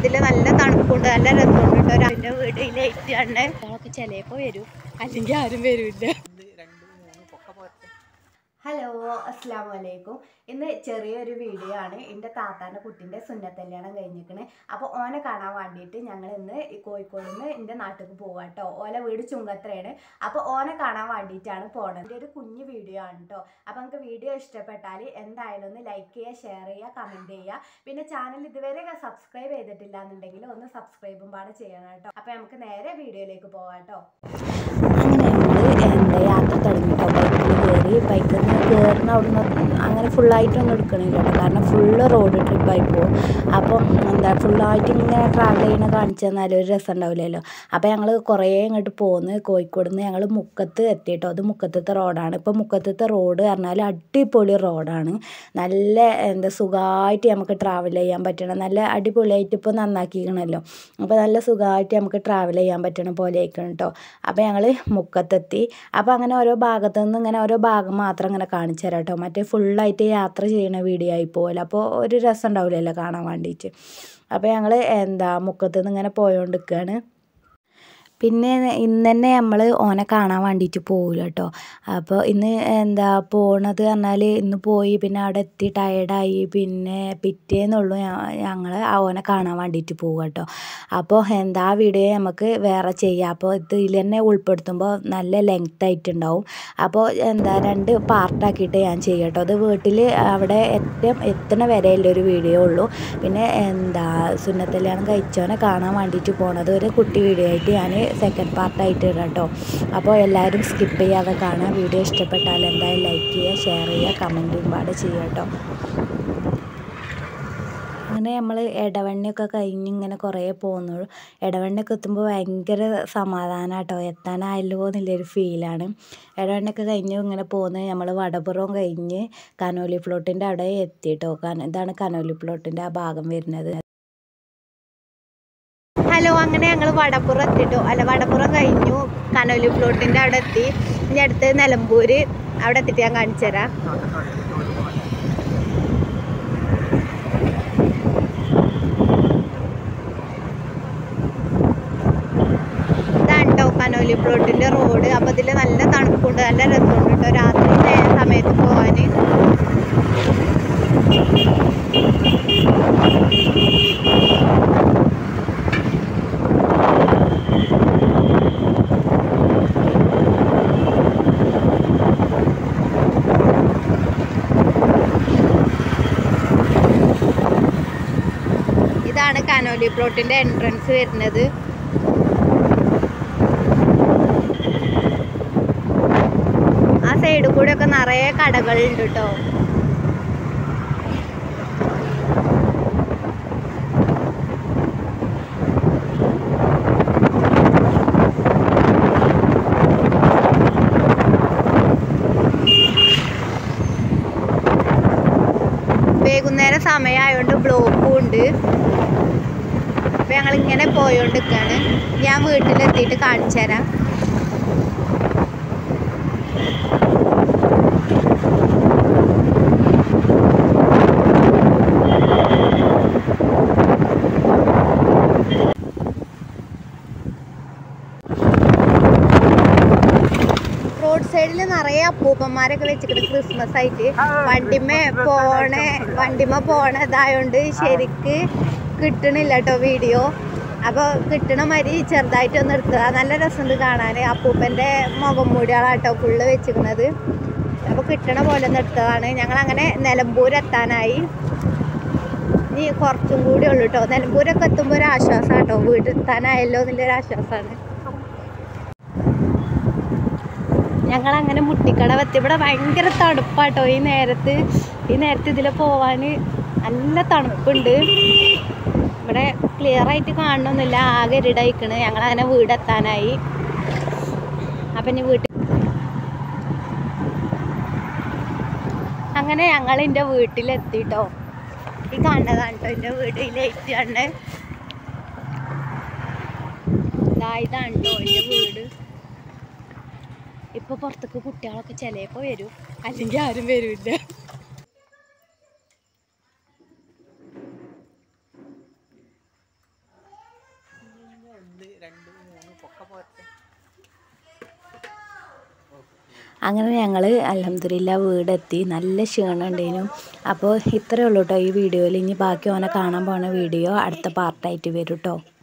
ഇതിൽ നല്ല തണുപ്പുണ്ട് നല്ല രസമുണ്ട് കേട്ടോ രാവിലെ വീട് ലൈറ്റ് കണ്ട് അതൊക്കെ ചിലപ്പോൾ വരും അല്ലെങ്കിൽ ആരും വരില്ല ഹലോ അസ്സാം വലൈക്കും ഇന്ന് ചെറിയൊരു വീഡിയോ ആണ് എൻ്റെ താത്താൻ്റെ കുട്ടീൻ്റെ സുന്നത്തല്യാണം കഴിഞ്ഞിരിക്കണ് അപ്പോൾ ഓനെ കാണാൻ വേണ്ടിയിട്ട് ഞങ്ങൾ ഇന്ന് ഈ കോഴിക്കോട് നിന്ന് എൻ്റെ നാട്ടിലേക്ക് പോവാം കേട്ടോ ഓലെ വീട് ചുങ്കത്രയാണ് അപ്പോൾ ഓനെ കാണാൻ വേണ്ടിയിട്ടാണ് പോണത് എൻ്റെ ഒരു കുഞ്ഞു വീഡിയോ ആണ് കേട്ടോ അപ്പോൾ നമുക്ക് വീഡിയോ ഇഷ്ടപ്പെട്ടാൽ എന്തായാലും ഒന്ന് ലൈക്ക് ചെയ്യുക ഷെയർ ചെയ്യുക കമൻറ്റ് ചെയ്യുക പിന്നെ ചാനൽ ഇതുവരെ സബ്സ്ക്രൈബ് ചെയ്തിട്ടില്ല എന്നുണ്ടെങ്കിൽ ഒന്ന് സബ്സ്ക്രൈബും പാടെ ചെയ്യണം കേട്ടോ അപ്പോൾ നമുക്ക് നേരെ വീഡിയോയിലേക്ക് പോവാം കേട്ടോ അങ്ങനെ നമ്മൾ എന്താ യാത്ര തുടങ്ങിട്ടോ ബൈക്കിൽ കയറി ബൈക്കിൽ നിന്ന് കയറുന്ന അവിടുന്ന് അങ്ങനെ ഫുള്ളായിട്ടൊന്നും എടുക്കണില്ല കേട്ടോ കാരണം ഫുള്ള് റോഡ് ട്രിപ്പായി പോകും അപ്പം എന്താ ഫുള്ളായിട്ട് ഇങ്ങനെ ട്രാവൽ ചെയ്യണ കാണിച്ചു തന്നാൽ ഒരു രസം ഉണ്ടാവില്ലല്ലോ അപ്പോൾ ഞങ്ങൾ കുറേ ഇങ്ങോട്ട് പോന്ന് കോഴിക്കോട് നിന്ന് ഞങ്ങൾ മുക്കത്ത് എത്തിയിട്ടോ അത് മുക്കത്തത്തെ റോഡാണ് ഇപ്പോൾ മുക്കത്തത്തെ റോഡ് പറഞ്ഞാൽ അടിപൊളി റോഡാണ് നല്ല എന്താ സുഖമായിട്ട് നമുക്ക് ട്രാവൽ ചെയ്യാൻ പറ്റണം നല്ല അടിപൊളിയായിട്ട് ഇപ്പോൾ നന്നാക്കിക്കണല്ലോ അപ്പോൾ നല്ല സുഖമായിട്ട് നമുക്ക് ട്രാവൽ ചെയ്യാൻ പറ്റണ പോലെ ആയിക്കണം കേട്ടോ അപ്പോൾ ഞങ്ങൾ മുക്കത്തെത്തി അപ്പോൾ അങ്ങനെ ഓരോ ഭാഗത്തു നിന്ന് ഇങ്ങനെ ഓരോ ഭാഗം മാത്രം ഇങ്ങനെ കാണിച്ചു തരാം കേട്ടോ മറ്റേ ഫുള്ളായിട്ട് യാത്ര ചെയ്യുന്ന വീഡിയോ ആയി പോകല്ലോ അപ്പോൾ ഒരു രസം ഉണ്ടാവില്ലല്ലോ കാണാൻ വേണ്ടിയിട്ട് അപ്പോൾ ഞങ്ങൾ എന്താ മുക്കത്ത് നിന്ന് ഇങ്ങനെ പോയോണ്ടിരിക്കുകയാണ് പിന്നെ ഇന്ന് തന്നെ നമ്മൾ ഓനെ കാണാൻ വേണ്ടിയിട്ട് പോകില്ല കേട്ടോ അപ്പോൾ ഇന്ന് എന്താ പോണത് പറഞ്ഞാൽ ഇന്ന് പോയി പിന്നെ അവിടെ എത്തി ടയർഡായി പിന്നെ പിറ്റേന്നുള്ളൂ ഞങ്ങൾ ഓനെ കാണാൻ വേണ്ടിയിട്ട് പോകുക കേട്ടോ അപ്പോൾ എന്താ ആ വീഡിയോ നമുക്ക് വേറെ ചെയ്യാം അപ്പോൾ ഇതിൽ തന്നെ ഉൾപ്പെടുത്തുമ്പോൾ നല്ല ലെങ്ത് ആയിട്ടുണ്ടാവും അപ്പോൾ എന്താ രണ്ട് പാർട്ടാക്കിയിട്ട് ഞാൻ ചെയ്യാം കേട്ടോ അത് വീട്ടിൽ അവിടെ ഏറ്റവും എത്തണ വരെയുള്ള ഒരു വീഡിയോ ഉള്ളൂ പിന്നെ എന്താ സുന്നത്തല്യാണം കഴിച്ചവനെ കാണാൻ വേണ്ടിയിട്ട് പോണത് ഒരു കുട്ടി വീഡിയോ ആയിട്ട് ഞാൻ സെക്കൻഡ് പാർട്ടായിട്ട് ഇടാം കേട്ടോ അപ്പോൾ എല്ലാവരും സ്കിപ്പ് ചെയ്യാതെ കാണാം വീഡിയോ ഇഷ്ടപ്പെട്ടാൽ എന്തായാലും ലൈക്ക് ചെയ്യുക ഷെയർ ചെയ്യുക കമൻറ്റും പാടെ ചെയ്യുക കേട്ടോ അങ്ങനെ നമ്മൾ ഇടവണ്ണിയൊക്കെ കഴിഞ്ഞ് ഇങ്ങനെ കുറേ പോകുന്നുള്ളൂ ഇടവണ്ണിയൊക്കെ എത്തുമ്പോൾ ഭയങ്കര സമാധാനം കേട്ടോ എത്താനായല്ലോ എന്നുള്ളൊരു ഫീലാണ് ഇടവണ്ണിയൊക്കെ കഴിഞ്ഞ് ഇങ്ങനെ പോകുന്ന നമ്മൾ വടപുറം കഴിഞ്ഞ് കനോലി പ്ലോട്ടിൻ്റെ അവിടെ എത്തി കേട്ടോ ഇതാണ് കനോലി പ്ലോട്ടിൻ്റെ ആ ഭാഗം വരുന്നത് ഹലോ അങ്ങനെ ഞങ്ങൾ വടപ്പുറം എത്തിട്ടോ അല്ല വടപ്പുറം കഴിഞ്ഞു കനോലി പ്ലോട്ടിൻ്റെ അവിടെ എത്തി ഇനി അടുത്ത് നിലമ്പൂര് അവിടെ എത്തിയിട്ട് ഞാൻ കാണിച്ചു തരാം ഇതാണ് കേട്ടോ കനോലി പ്ലോട്ടിൻ്റെ റോഡ് അപ്പോൾ ഇതിൽ നല്ല തണുപ്പുണ്ട് നല്ല രസമുണ്ട് കേട്ടോ രാത്രി നേ- സമയത്ത് പോകാൻ ഇതാണ് കനോലി പ്ലോട്ടിൻ്റെ എൻട്രൻസ് വരുന്നത് ആ സൈഡിൽ കൂടെ ഒക്കെ നിറയെ കടകളുണ്ട് കേട്ടോ വൈകുന്നേരം സമയമായതുകൊണ്ട് ബ്ലോക്കും ഉണ്ട് അപ്പൊ ഞങ്ങൾ ഇങ്ങനെ പോയോണ്ടിരിക്കാണ് ഞാൻ വീട്ടിലെത്തിയിട്ട് കാണിച്ചു തരാം റോഡ് സൈഡിൽ നിറയെ അപ്പൂപ്പന്മാരൊക്കെ വെച്ചിട്ട് ക്രിസ്മസ് ആയിട്ട് വണ്ടിമേ പോണേ വണ്ടിമ പോണതായോണ്ട് ശരിക്ക് കിട്ടണില്ല കേട്ടോ വീഡിയോ അപ്പോൾ കിട്ടണ മാതിരി ചെറുതായിട്ട് ഒന്ന് എടുത്തതാ നല്ല രസമുണ്ട് കാണാൻ അപ്പൂപ്പൻ്റെ മുഖം മൂടിയാളാട്ടോ ഫുള്ള് വെച്ചിരിക്കണത് അപ്പോൾ കിട്ടണ പോലെ ഒന്ന് എടുത്തതാണ് ഞങ്ങൾ അങ്ങനെ നിലമ്പൂർ എത്താനായി ഇനി കുറച്ചും കൂടി ഉള്ളു കേട്ടോ നിലമ്പൂരൊക്കെ എത്തുമ്പോൾ ഒരു ആശ്വാസം കേട്ടോ വീട്ടിലെത്താനായല്ലോ എന്നുള്ളൊരു ആശ്വാസമാണ് ഞങ്ങൾ അങ്ങനെ മുട്ടിക്കട എത്തി ഇവിടെ ഭയങ്കര തണുപ്പാട്ടോ ഈ നേരത്ത് ഈ നേരത്ത് ഇതിൽ പോവാൻ നല്ല തണുപ്പുണ്ട് ഇവിടെ ക്ലിയർ ആയിട്ട് കാണണമെന്നില്ല ആകെ ഇരുടായിക്കണ് ഞങ്ങൾ അങ്ങനെ വീടെത്താനായി അപ്പം ഇനി വീട്ടിൽ അങ്ങനെ ഞങ്ങൾ എൻ്റെ വീട്ടിലെത്തിട്ടോ ഈ കാണുന്നതാണ് കേട്ടോ എൻ്റെ വീട് ഈ ലൈറ്റ് കണ്ട് ഇതാ ഇതാണ് കേട്ടോ എൻ്റെ വീട് ഇപ്പൊ പുറത്തേക്ക് കുട്ടികളൊക്കെ ചിലപ്പോ വരും അല്ലെങ്കിൽ ആരും വരില്ല അങ്ങനെ ഞങ്ങൾ അലഹമില്ല വീടെത്തി നല്ല ക്ഷീണം ഉണ്ടേനു അപ്പോൾ ഇത്രയേ ഉള്ളൂ കേട്ടോ ഈ വീഡിയോയിൽ ഇനി ബാക്കി ഓനെ കാണാൻ പോണ വീഡിയോ അടുത്ത പാർട്ടായിട്ട് വരും കേട്ടോ